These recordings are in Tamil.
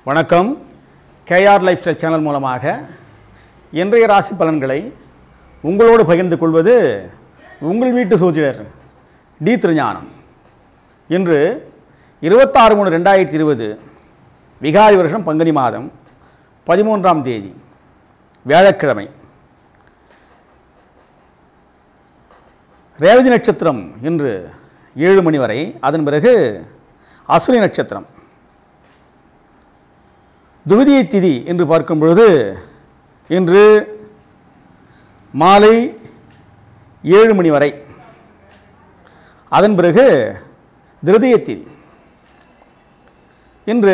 வணக்கம் கேஆர் லைஃப் ஸ்டைல் சேனல் மூலமாக இன்றைய ராசி பலன்களை உங்களோடு பகிர்ந்து கொள்வது உங்கள் வீட்டு சோதிடர் டி திருஞானம் இன்று இருபத்தாறு மூணு ரெண்டாயிரத்தி இருபது விகாரி வருஷம் பங்குனி மாதம் பதிமூன்றாம் தேதி வியாழக்கிழமை ரேவதி நட்சத்திரம் இன்று ஏழு மணி வரை அதன் பிறகு அஸ்வினி நட்சத்திரம் துவிதியை திதி என்று பார்க்கும் பொழுது இன்று மாலை ஏழு மணி வரை அதன் பிறகு திருதிய திதி இன்று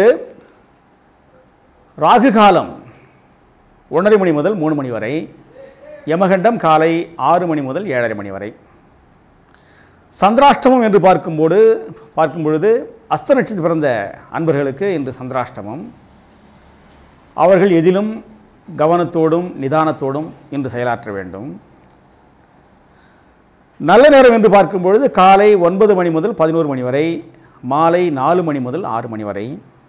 ராகு காலம் ஒன்றரை மணி முதல் மூணு மணி வரை யமகண்டம் காலை ஆறு மணி முதல் ஏழரை மணி வரை சந்திராஷ்டமம் என்று பார்க்கும்போது பார்க்கும் பொழுது அஸ்த நட்சத்திரம் பிறந்த அன்பர்களுக்கு இன்று சந்திராஷ்டமம் அவர்கள் எதிலும் கவனத்தோடும் நிதானத்தோடும் இன்று செயலாற்ற வேண்டும் நல்ல நேரம் என்று பார்க்கும் பொழுது காலை ஒன்பது மணி முதல் பதினோரு மணி வரை மாலை நாலு மணி முதல் ஆறு மணி வரை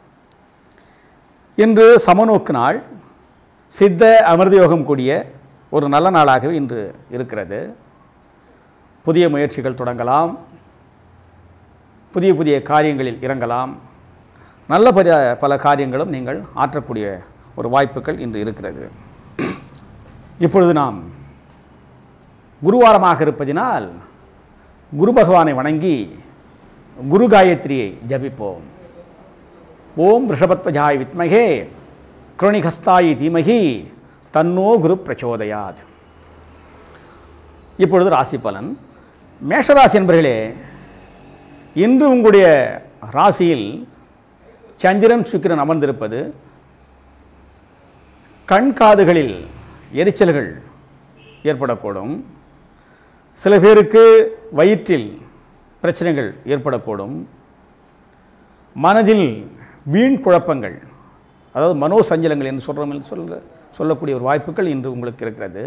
இன்று சமநோக்கு நாள் சித்த அமிர்த யோகம் கூடிய ஒரு நல்ல நாளாகவே இன்று இருக்கிறது புதிய முயற்சிகள் தொடங்கலாம் புதிய புதிய காரியங்களில் இறங்கலாம் நல்ல பல பல காரியங்களும் நீங்கள் ஆற்றக்கூடிய ஒரு வாய்ப்புகள் இன்று இருக்கிறது இப்பொழுது நாம் குருவாரமாக இருப்பதினால் குரு பகவானை வணங்கி குரு காயத்ரியை ஜபிப்போம் ஓம் ரிஷபத்வஜாய் வித்மகே குரோணிகஸ்தாயி தீமகி தன்னோ குரு பிரச்சோதயாத் இப்பொழுது ராசி பலன் மேஷராசி என்பர்களே இன்று உங்களுடைய ராசியில் சந்திரன் சுக்கிரன் அமர்ந்திருப்பது கண் காதுகளில் எரிச்சல்கள் ஏற்படக்கூடும் சில பேருக்கு வயிற்றில் பிரச்சனைகள் ஏற்படக்கூடும் மனதில் வீண் குழப்பங்கள் அதாவது மனோ சஞ்சலங்கள் என்று சொல்கிறோம் என்று சொல்ல சொல்லக்கூடிய ஒரு வாய்ப்புகள் இன்று உங்களுக்கு இருக்கிறது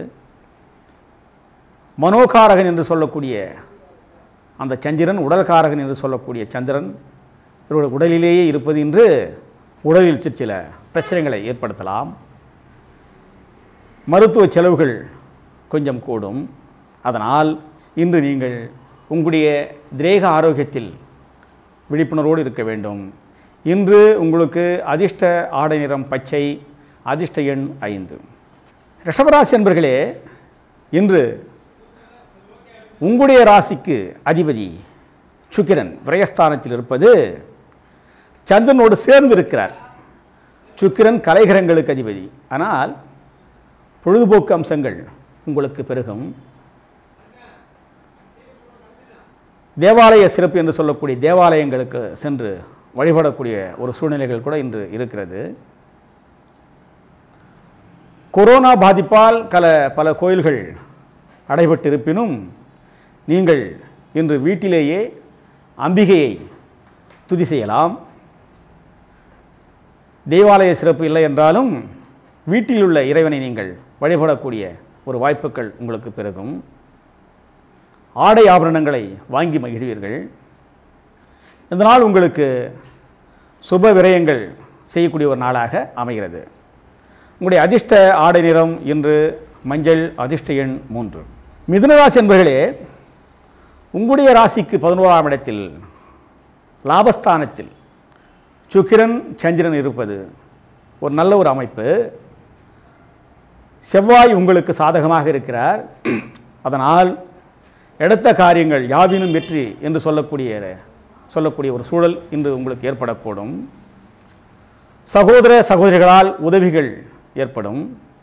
மனோகாரகன் என்று சொல்லக்கூடிய அந்த சந்திரன் உடல்காரகன் என்று சொல்லக்கூடிய சந்திரன் இவருடைய உடலிலேயே இருப்பது இன்று உடலில் சிற்சில சில பிரச்சனைகளை ஏற்படுத்தலாம் மருத்துவ செலவுகள் கொஞ்சம் கூடும் அதனால் இன்று நீங்கள் உங்களுடைய திரேக ஆரோக்கியத்தில் விழிப்புணர்வோடு இருக்க வேண்டும் இன்று உங்களுக்கு அதிர்ஷ்ட ஆடை நிறம் பச்சை அதிர்ஷ்ட எண் ஐந்து ரிஷபராசி என்பர்களே இன்று உங்களுடைய ராசிக்கு அதிபதி சுக்கிரன் விரயஸ்தானத்தில் இருப்பது சந்திரனோடு சேர்ந்து இருக்கிறார் சுக்கிரன் கலைகரங்களுக்கு அதிபதி ஆனால் பொழுதுபோக்கு அம்சங்கள் உங்களுக்கு பெருகும் தேவாலய சிறப்பு என்று சொல்லக்கூடிய தேவாலயங்களுக்கு சென்று வழிபடக்கூடிய ஒரு சூழ்நிலைகள் கூட இன்று இருக்கிறது கொரோனா பாதிப்பால் பல பல கோயில்கள் அடைபட்டிருப்பினும் நீங்கள் இன்று வீட்டிலேயே அம்பிகையை துதி செய்யலாம் தேவாலய சிறப்பு இல்லை என்றாலும் வீட்டில் உள்ள இறைவனை நீங்கள் வழிபடக்கூடிய ஒரு வாய்ப்புகள் உங்களுக்கு பிறகும் ஆடை ஆபரணங்களை வாங்கி மகிழ்வீர்கள் இந்த நாள் உங்களுக்கு சுப விரயங்கள் செய்யக்கூடிய ஒரு நாளாக அமைகிறது உங்களுடைய அதிர்ஷ்ட ஆடை நிறம் இன்று மஞ்சள் அதிர்ஷ்ட எண் மூன்று மிதுனராசி என்பர்களே உங்களுடைய ராசிக்கு பதினோராம் இடத்தில் லாபஸ்தானத்தில் சுக்கிரன் சந்திரன் இருப்பது ஒரு நல்ல ஒரு அமைப்பு செவ்வாய் உங்களுக்கு சாதகமாக இருக்கிறார் அதனால் எடுத்த காரியங்கள் யாவினும் வெற்றி என்று சொல்லக்கூடிய சொல்லக்கூடிய ஒரு சூழல் இன்று உங்களுக்கு ஏற்படக்கூடும் சகோதர சகோதரிகளால் உதவிகள் ஏற்படும்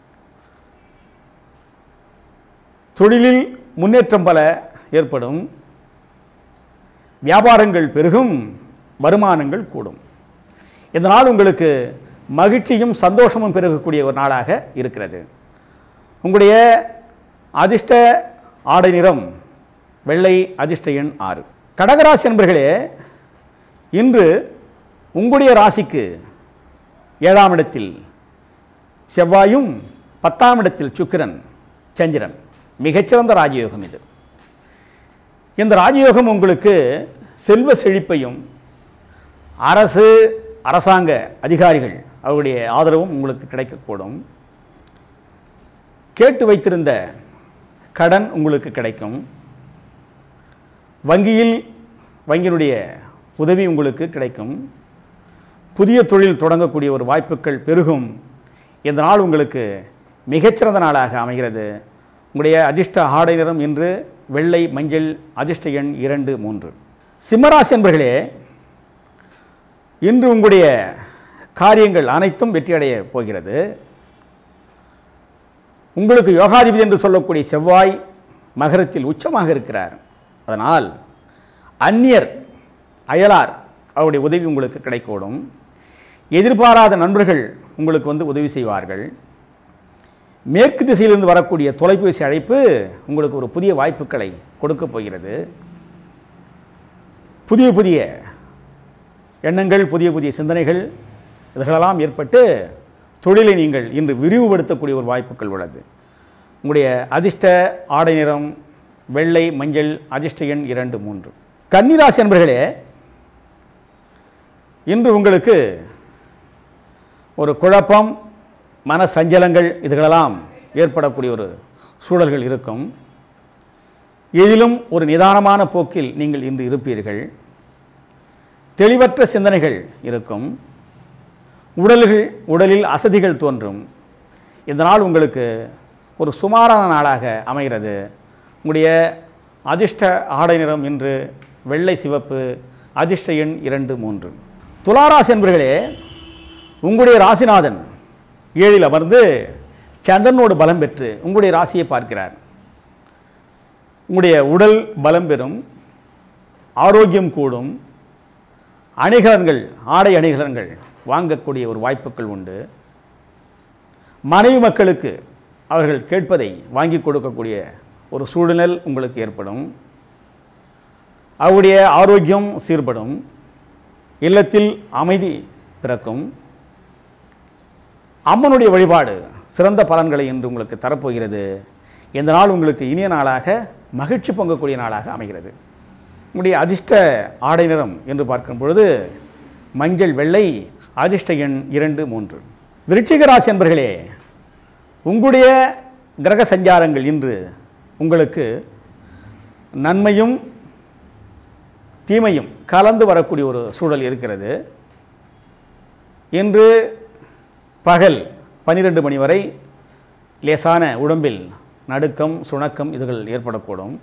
தொழிலில் முன்னேற்றம் பல ஏற்படும் வியாபாரங்கள் பெருகும் வருமானங்கள் கூடும் இந்த நாள் உங்களுக்கு மகிழ்ச்சியும் சந்தோஷமும் பெருகக்கூடிய ஒரு நாளாக இருக்கிறது உங்களுடைய அதிர்ஷ்ட ஆடை நிறம் வெள்ளை அதிர்ஷ்ட எண் ஆறு கடகராசி என்பர்களே இன்று உங்களுடைய ராசிக்கு ஏழாம் இடத்தில் செவ்வாயும் பத்தாம் இடத்தில் சுக்கிரன் சந்திரன் மிகச்சிறந்த ராஜயோகம் இது இந்த ராஜயோகம் உங்களுக்கு செல்வ செழிப்பையும் அரசு அரசாங்க அதிகாரிகள் அவருடைய ஆதரவும் உங்களுக்கு கிடைக்கக்கூடும் கேட்டு வைத்திருந்த கடன் உங்களுக்கு கிடைக்கும் வங்கியில் வங்கியினுடைய உதவி உங்களுக்கு கிடைக்கும் புதிய தொழில் தொடங்கக்கூடிய ஒரு வாய்ப்புகள் பெருகும் இந்த நாள் உங்களுக்கு மிகச்சிறந்த நாளாக அமைகிறது உங்களுடைய அதிர்ஷ்ட ஆடை நிறம் இன்று வெள்ளை மஞ்சள் அதிர்ஷ்ட எண் இரண்டு மூன்று சிம்மராசி என்பர்களே இன்று உங்களுடைய காரியங்கள் அனைத்தும் வெற்றியடைய போகிறது உங்களுக்கு யோகாதிபதி என்று சொல்லக்கூடிய செவ்வாய் மகரத்தில் உச்சமாக இருக்கிறார் அதனால் அந்நியர் அயலார் அவருடைய உதவி உங்களுக்கு கிடைக்கூடும் எதிர்பாராத நண்பர்கள் உங்களுக்கு வந்து உதவி செய்வார்கள் மேற்கு திசையிலிருந்து வரக்கூடிய தொலைபேசி அழைப்பு உங்களுக்கு ஒரு புதிய வாய்ப்புகளை கொடுக்கப் போகிறது புதிய புதிய எண்ணங்கள் புதிய புதிய சிந்தனைகள் இதுகளெல்லாம் ஏற்பட்டு தொழிலை நீங்கள் இன்று விரிவுபடுத்தக்கூடிய ஒரு வாய்ப்புகள் உள்ளது உங்களுடைய அதிர்ஷ்ட ஆடை நிறம் வெள்ளை மஞ்சள் அதிர்ஷ்ட எண் இரண்டு மூன்று கன்னிராசி என்பர்களே இன்று உங்களுக்கு ஒரு குழப்பம் மன சஞ்சலங்கள் இதுகளெல்லாம் ஏற்படக்கூடிய ஒரு சூழல்கள் இருக்கும் எதிலும் ஒரு நிதானமான போக்கில் நீங்கள் இன்று இருப்பீர்கள் தெளிவற்ற சிந்தனைகள் இருக்கும் உடல்கள் உடலில் அசதிகள் தோன்றும் இந்த நாள் உங்களுக்கு ஒரு சுமாரான நாளாக அமைகிறது உங்களுடைய அதிர்ஷ்ட ஆடை நிறம் இன்று வெள்ளை சிவப்பு அதிர்ஷ்ட எண் இரண்டு மூன்று துளாராசி என்பர்களே உங்களுடைய ராசிநாதன் ஏழில் அமர்ந்து சந்திரனோடு பலம் பெற்று உங்களுடைய ராசியை பார்க்கிறார் உங்களுடைய உடல் பலம் பெறும் ஆரோக்கியம் கூடும் அணிகலன்கள் ஆடை அணிகலன்கள் வாங்கக்கூடிய ஒரு வாய்ப்புகள் உண்டு மனைவி மக்களுக்கு அவர்கள் கேட்பதை வாங்கி கொடுக்கக்கூடிய ஒரு சூழ்நிலை உங்களுக்கு ஏற்படும் அவருடைய ஆரோக்கியம் சீர்படும் இல்லத்தில் அமைதி பிறக்கும் அம்மனுடைய வழிபாடு சிறந்த பலன்களை இன்று உங்களுக்கு தரப்போகிறது இந்த நாள் உங்களுக்கு இனிய நாளாக மகிழ்ச்சி பொங்கக்கூடிய நாளாக அமைகிறது உங்களுடைய அதிர்ஷ்ட ஆடை நிறம் என்று பார்க்கும் பொழுது மஞ்சள் வெள்ளை அதிர்ஷ்ட எண் இரண்டு மூன்று விருச்சிக ராசி என்பர்களே உங்களுடைய கிரக சஞ்சாரங்கள் இன்று உங்களுக்கு நன்மையும் தீமையும் கலந்து வரக்கூடிய ஒரு சூழல் இருக்கிறது இன்று பகல் பன்னிரெண்டு மணி வரை லேசான உடம்பில் நடுக்கம் சுணக்கம் இதுகள் ஏற்படக்கூடும்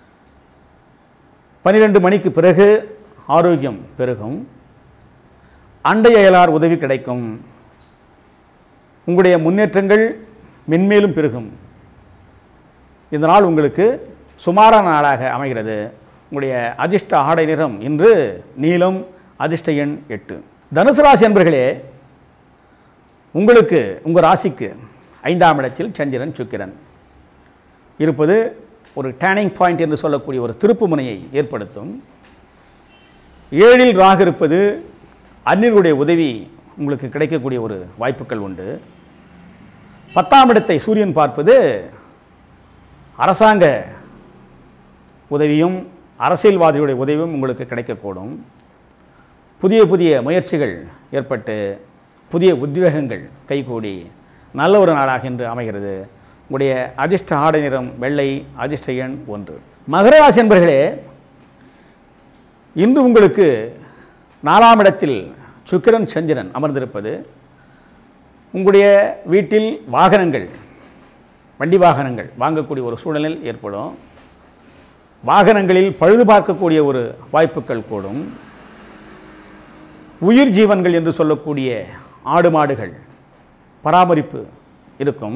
பன்னிரெண்டு மணிக்கு பிறகு ஆரோக்கியம் பெருகும் அண்டை அயலார் உதவி கிடைக்கும் உங்களுடைய முன்னேற்றங்கள் மென்மேலும் பெருகும் இந்த நாள் உங்களுக்கு சுமாரான நாளாக அமைகிறது உங்களுடைய அதிர்ஷ்ட ஆடை நிறம் இன்று நீலம் அதிர்ஷ்ட எண் எட்டு தனுசு ராசி என்பர்களே உங்களுக்கு உங்கள் ராசிக்கு ஐந்தாம் இடத்தில் சந்திரன் சுக்கிரன் இருப்பது ஒரு டேனிங் பாயிண்ட் என்று சொல்லக்கூடிய ஒரு திருப்பு முனையை ஏற்படுத்தும் ஏழில் ராகு இருப்பது அந்நியர்களுடைய உதவி உங்களுக்கு கிடைக்கக்கூடிய ஒரு வாய்ப்புகள் உண்டு பத்தாம் இடத்தை சூரியன் பார்ப்பது அரசாங்க உதவியும் அரசியல்வாதிகளுடைய உதவியும் உங்களுக்கு கிடைக்கக்கூடும் புதிய புதிய முயற்சிகள் ஏற்பட்டு புதிய உத்வேகங்கள் கைகூடி நல்ல ஒரு நாளாக இன்று அமைகிறது உங்களுடைய அதிர்ஷ்ட ஆடை நிறம் வெள்ளை அதிர்ஷ்ட எண் ஒன்று மகர ராசி என்பர்களே இன்று உங்களுக்கு நாலாம் இடத்தில் சுக்கிரன் சந்திரன் அமர்ந்திருப்பது உங்களுடைய வீட்டில் வாகனங்கள் வண்டி வாகனங்கள் வாங்கக்கூடிய ஒரு சூழலில் ஏற்படும் வாகனங்களில் பழுது பார்க்கக்கூடிய ஒரு வாய்ப்புகள் கூடும் உயிர் ஜீவன்கள் என்று சொல்லக்கூடிய ஆடு மாடுகள் பராமரிப்பு இருக்கும்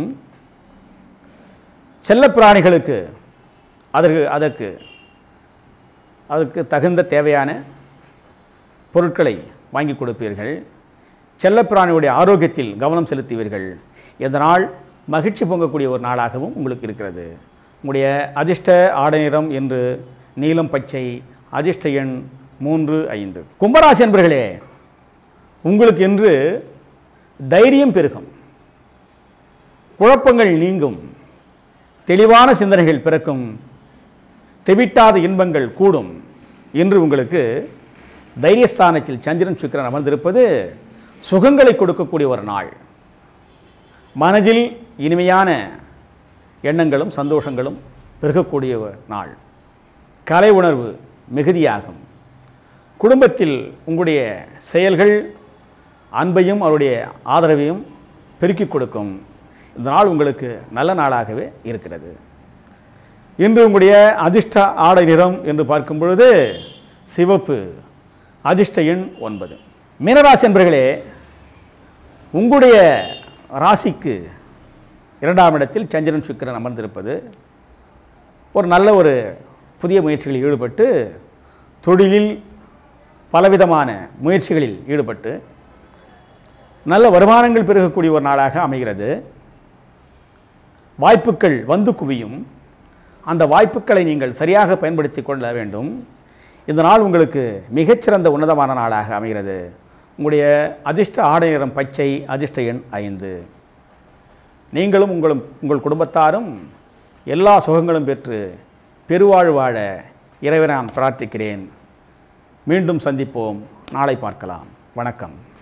செல்லப்பிராணிகளுக்கு அதற்கு அதற்கு அதுக்கு தகுந்த தேவையான பொருட்களை வாங்கி கொடுப்பீர்கள் செல்லப்பிராணியுடைய ஆரோக்கியத்தில் கவனம் செலுத்துவீர்கள் இந்த நாள் மகிழ்ச்சி பொங்கக்கூடிய ஒரு நாளாகவும் உங்களுக்கு இருக்கிறது உங்களுடைய அதிர்ஷ்ட ஆடை நிறம் என்று நீலம் பச்சை அதிர்ஷ்ட எண் மூன்று ஐந்து கும்பராசி என்பர்களே உங்களுக்கு இன்று தைரியம் பெருகும் குழப்பங்கள் நீங்கும் தெளிவான சிந்தனைகள் பிறக்கும் தெவிட்டாத இன்பங்கள் கூடும் இன்று உங்களுக்கு தைரியஸ்தானத்தில் சந்திரன் சுக்கிரன் அமர்ந்திருப்பது சுகங்களை கொடுக்கக்கூடிய ஒரு நாள் மனதில் இனிமையான எண்ணங்களும் சந்தோஷங்களும் பெருகக்கூடிய ஒரு நாள் கலை உணர்வு மிகுதியாகும் குடும்பத்தில் உங்களுடைய செயல்கள் அன்பையும் அவருடைய ஆதரவையும் பெருக்கிக் கொடுக்கும் இந்த நாள் உங்களுக்கு நல்ல நாளாகவே இருக்கிறது இன்று உங்களுடைய அதிர்ஷ்ட ஆடை நிறம் என்று பார்க்கும் பொழுது சிவப்பு அதிர்ஷ்ட எண் ஒன்பது மீனராசி என்பர்களே உங்களுடைய ராசிக்கு இரண்டாம் இடத்தில் சந்திரன் சுக்கிரன் அமர்ந்திருப்பது ஒரு நல்ல ஒரு புதிய முயற்சிகளில் ஈடுபட்டு தொழிலில் பலவிதமான முயற்சிகளில் ஈடுபட்டு நல்ல வருமானங்கள் பெருகக்கூடிய ஒரு நாளாக அமைகிறது வாய்ப்புகள் வந்து குவியும் அந்த வாய்ப்புகளை நீங்கள் சரியாக பயன்படுத்தி கொள்ள வேண்டும் இந்த நாள் உங்களுக்கு மிகச்சிறந்த உன்னதமான நாளாக அமைகிறது உங்களுடைய அதிர்ஷ்ட ஆடை நிறம் பச்சை அதிர்ஷ்ட எண் ஐந்து நீங்களும் உங்களும் உங்கள் குடும்பத்தாரும் எல்லா சுகங்களும் பெற்று பெருவாழ் வாழ இறைவனை நான் பிரார்த்திக்கிறேன் மீண்டும் சந்திப்போம் நாளை பார்க்கலாம் வணக்கம்